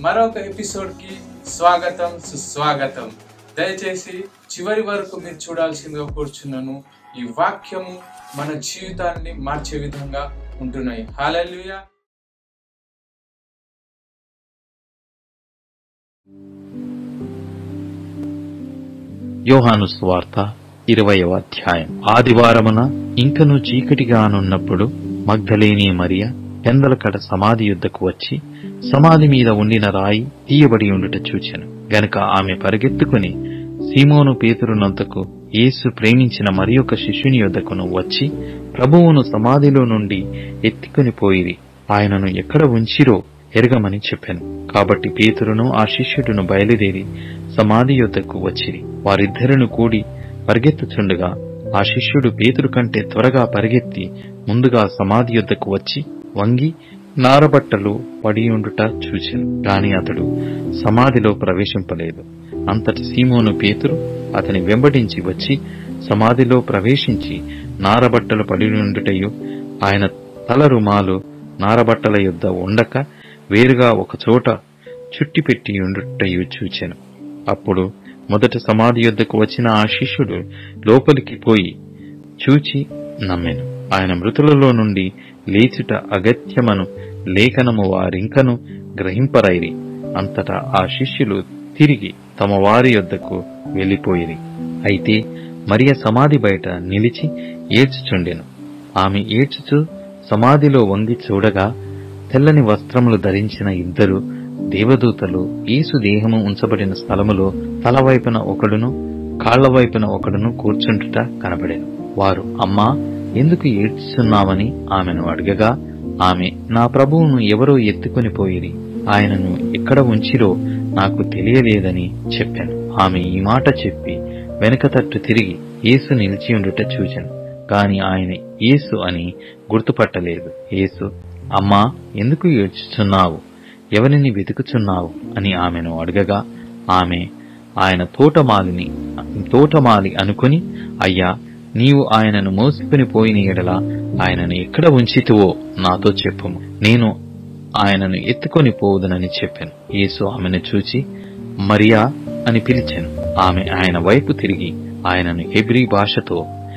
మరొక ఎపిసోడ్ కి స్వాగతం సుస్వాగతం దయచేసి చివరి వరకు మీరు చూడాల్సిందిగా కూర్చున్నాను ఈ వాక్యము మన జీవితాన్ని మార్చే విధంగా ఉంటున్నాయి హాలెలుయా యోహాను స్వార్త ఇరవయవ అధ్యాయం ఆదివారమున ఇంకను చీకటిగానున్నప్పుడు మగ్ధలేని మరియ పెందలకడ సమాధి యుద్ధకు వచ్చి సమాధి మీద ఉండిన రాయి తీయబడి ఉండుట చూచెను గనుక ఆమె పరిగెత్తుకుని సీమోను పేతురునంతకు యేసు ప్రేమించిన మరి ఒక శిష్యుని యొద్దకును వచ్చి ప్రభువును సమాధిలో నుండి ఎత్తుకుని పోయిరి ఆయనను ఎక్కడ ఉంచిరో ఎరగమని చెప్పాను కాబట్టి పేతురును ఆ శిష్యుడును బయలుదేరి సమాధి యొద్దకు వచ్చిరి వారిద్దరును కూడి పరిగెత్తుచుండగా ఆ శిష్యుడు పేతురు కంటే త్వరగా పరిగెత్తి ముందుగా సమాధి యొద్దకు వచ్చి వంగి నారబట్టలు పడియుండుట చూచెను గాని అతడు సమాధిలో ప్రవేశింపలేదు అంతటి సీమోను పేతురు అతని వెంబడించి వచ్చి సమాధిలో ప్రవేశించి నారబట్టలు పడియుండుటయు ఆయన తల రుమాలు నారబట్టల యొద్ద ఉండక వేరుగా ఒక చోట చుట్టిపెట్టి ఉండుటయు చూచెను అప్పుడు మొదట సమాధి యొద్దకు వచ్చిన ఆ శిష్యుడు లోపలికి పోయి చూచి నమ్మెను ఆయన మృతులలో నుండి లేచుట అగత్యమను లేఖనము వారింకను గ్రహింపరైరి అంతటా ఆ శిష్యులు తిరిగి తమ వారి యొద్దకు వెళ్లిపోయిరి అయితే మరియ సమాధి బయట నిలిచి ఏడ్చుచుండెను ఆమె ఏడ్చుచు సమాధిలో వంగి చూడగా తెల్లని వస్త్రములు ధరించిన ఇద్దరు దేవదూతలు యేసు దేహము ఉంచబడిన స్థలములో తల వైపున ఒకడును కాళ్ల వైపున ఒకడును కూర్చుంటుట కనబడెను వారు అమ్మా ఎందుకు ఏడ్చున్నామని ఆమెను అడగగా ఆమె నా ప్రభువును ఎవరో ఎత్తుకొని పోయిరి ఆయనను ఎక్కడ ఉంచిరో నాకు తెలియలేదని చెప్పాను ఆమె ఈ మాట చెప్పి వెనక తట్టు తిరిగి యేసు నిలిచి ఉండుట చూచాను కాని ఆయన యేసు అని గుర్తుపట్టలేదు యేసు అమ్మా ఎందుకు ఏడ్చుచున్నావు ఎవరిని వెతుకుచున్నావు అని ఆమెను అడగగా ఆమె ఆయన తోటమాలిని తోటమాలి అనుకుని అయ్యా నీవు ఆయనను మోసుకుని పోయిన ఎడల ఆయనను ఎక్కడ ఉంచితువో నాతో చెప్పుము నేను ఆయనను ఎత్తుకొని పోవుదనని చెప్పాను యేసు ఆమెను చూచి మరియా అని పిలిచాను ఆమె ఆయన వైపు తిరిగి ఆయనను హెబ్రీ భాషతో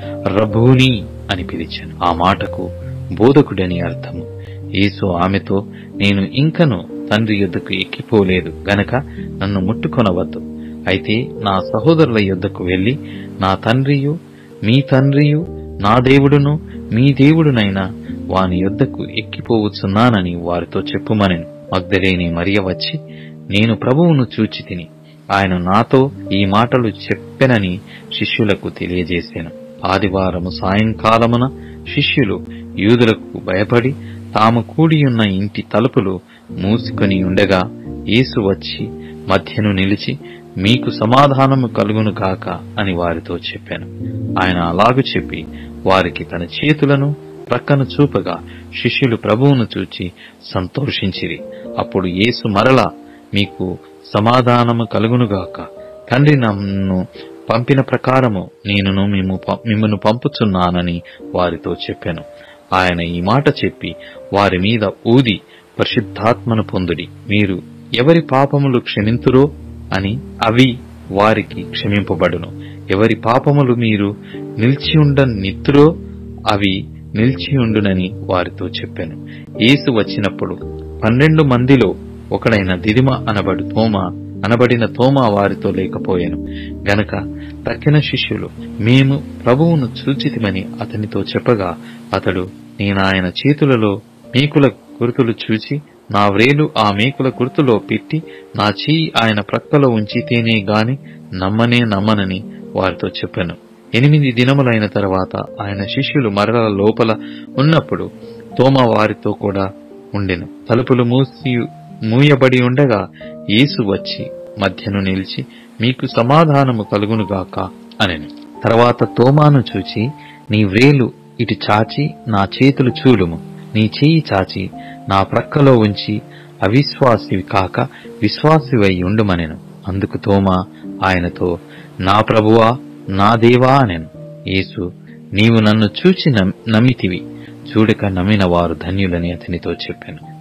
రభూని అని పిలిచాను ఆ మాటకు బోధకుడని అర్థము యేసు ఆమెతో నేను ఇంకను తండ్రి యొద్దకు ఎక్కిపోలేదు గనక నన్ను ముట్టుకొనవద్దు అయితే నా సహోదరుల యొద్దకు వెళ్లి నా తండ్రియు మీ తండ్రియు నా దేవుడును మీ దేవుడునైనా వాని యొద్దకు ఎక్కిపోవచ్చున్నానని వారితో చెప్పుమనెను మగ్ధలేని మరియ వచ్చి నేను ప్రభువును చూచి తిని ఆయన నాతో ఈ మాటలు చెప్పెనని శిష్యులకు తెలియజేశాను ఆదివారము సాయంకాలమున శిష్యులు యూదులకు భయపడి తాము కూడియున్న ఇంటి తలుపులు మూసుకొని ఉండగా యేసు వచ్చి మధ్యను నిలిచి మీకు సమాధానము కలుగును కాక అని వారితో చెప్పాను ఆయన అలాగు చెప్పి వారికి తన చేతులను ప్రక్కన చూపగా శిష్యులు ప్రభువును చూచి సంతోషించిరి అప్పుడు యేసు మరలా మీకు సమాధానము కలుగునుగాక తండ్రి నన్ను పంపిన ప్రకారము నేనును మేము మిమ్మను పంపుచున్నానని వారితో చెప్పాను ఆయన ఈ మాట చెప్పి వారి మీద ఊది పరిశుద్ధాత్మను పొందుడి మీరు ఎవరి పాపములు క్షమింతురో అని అవి వారికి క్షమింపబడును ఎవరి పాపములు మీరు నిలిచియుండ నిత్తురో అవి నిలిచియుండునని వారితో చెప్పాను యేసు వచ్చినప్పుడు పన్నెండు మందిలో ఒకడైన దిదిమ అనబడు తోమ అనబడిన తోమ వారితో లేకపోయాను గనక తక్కిన శిష్యులు మేము ప్రభువును చూచితిమని అతనితో చెప్పగా అతడు నేనాయన చేతులలో మేకుల గుర్తులు చూచి నా వ్రేలు ఆ మేకుల గుర్తులో పెట్టి నా చెయ్యి ఆయన ప్రక్కలో ఉంచితేనే గాని నమ్మనే నమ్మనని వారితో చెప్పాను ఎనిమిది దినములైన తర్వాత ఆయన శిష్యులు మరల లోపల ఉన్నప్పుడు తోమ వారితో కూడా ఉండెను తలుపులు మూసి మూయబడి ఉండగా యేసు వచ్చి మధ్యను నిలిచి మీకు సమాధానము కలుగునుగాక అనెను తర్వాత తోమాను చూచి నీ వ్రేలు ఇటు చాచి నా చేతులు చూడుము నీ చెయ్యి చాచి నా ప్రక్కలో ఉంచి అవిశ్వాసివి కాక విశ్వాసివై ఉండుమనెను అందుకు తోమా ఆయనతో నా ప్రభువా నా దేవా అనెను యేసు నీవు నన్ను చూచి నమ్- నమ్మితివి చూడక నమ్మిన వారు ధన్యులని అతనితో చెప్పాను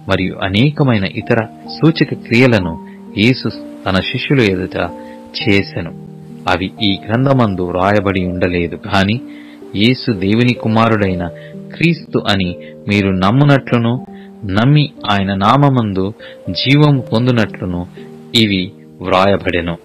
మరియు అనేకమైన ఇతర సూచక క్రియలను యేసు తన శిష్యుల ఎదుట చేసెను అవి ఈ గ్రంథమందు రాయబడి ఉండలేదు గాని యేసు దేవుని కుమారుడైన క్రీస్తు అని మీరు నమ్మునట్లును నమ్మి ఆయన నామమందు జీవము పొందునట్లును ఇవి వ్రాయబడెను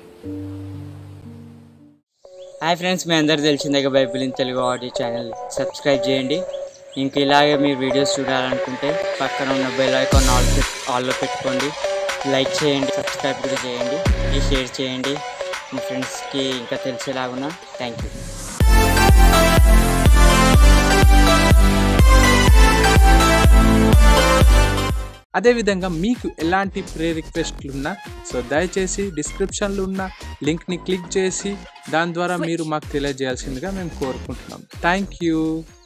హాయ్ ఫ్రెండ్స్ మీ అందరు తెలిసిందే Bible in Telugu audio channel subscribe చేయండి ఇంక ఇలాగే మీరు వీడియోస్ చూడాలనుకుంటే పక్కన ఉన్న బెల్ ఐకాన్ ఆల్ పెట్ ఆల్లో పెట్టుకోండి లైక్ చేయండి సబ్స్క్రైబ్ కూడా చేయండి ఈ షేర్ చేయండి మీ ఫ్రెండ్స్కి ఇంకా తెలిసేలాగున్నా థ్యాంక్ యూ అదేవిధంగా మీకు ఎలాంటి ప్రే రిక్వెస్ట్లు ఉన్నా సో దయచేసి డిస్క్రిప్షన్లో ఉన్న లింక్ని క్లిక్ చేసి దాని ద్వారా మీరు మాకు తెలియజేయాల్సిందిగా మేము కోరుకుంటున్నాం థ్యాంక్ యూ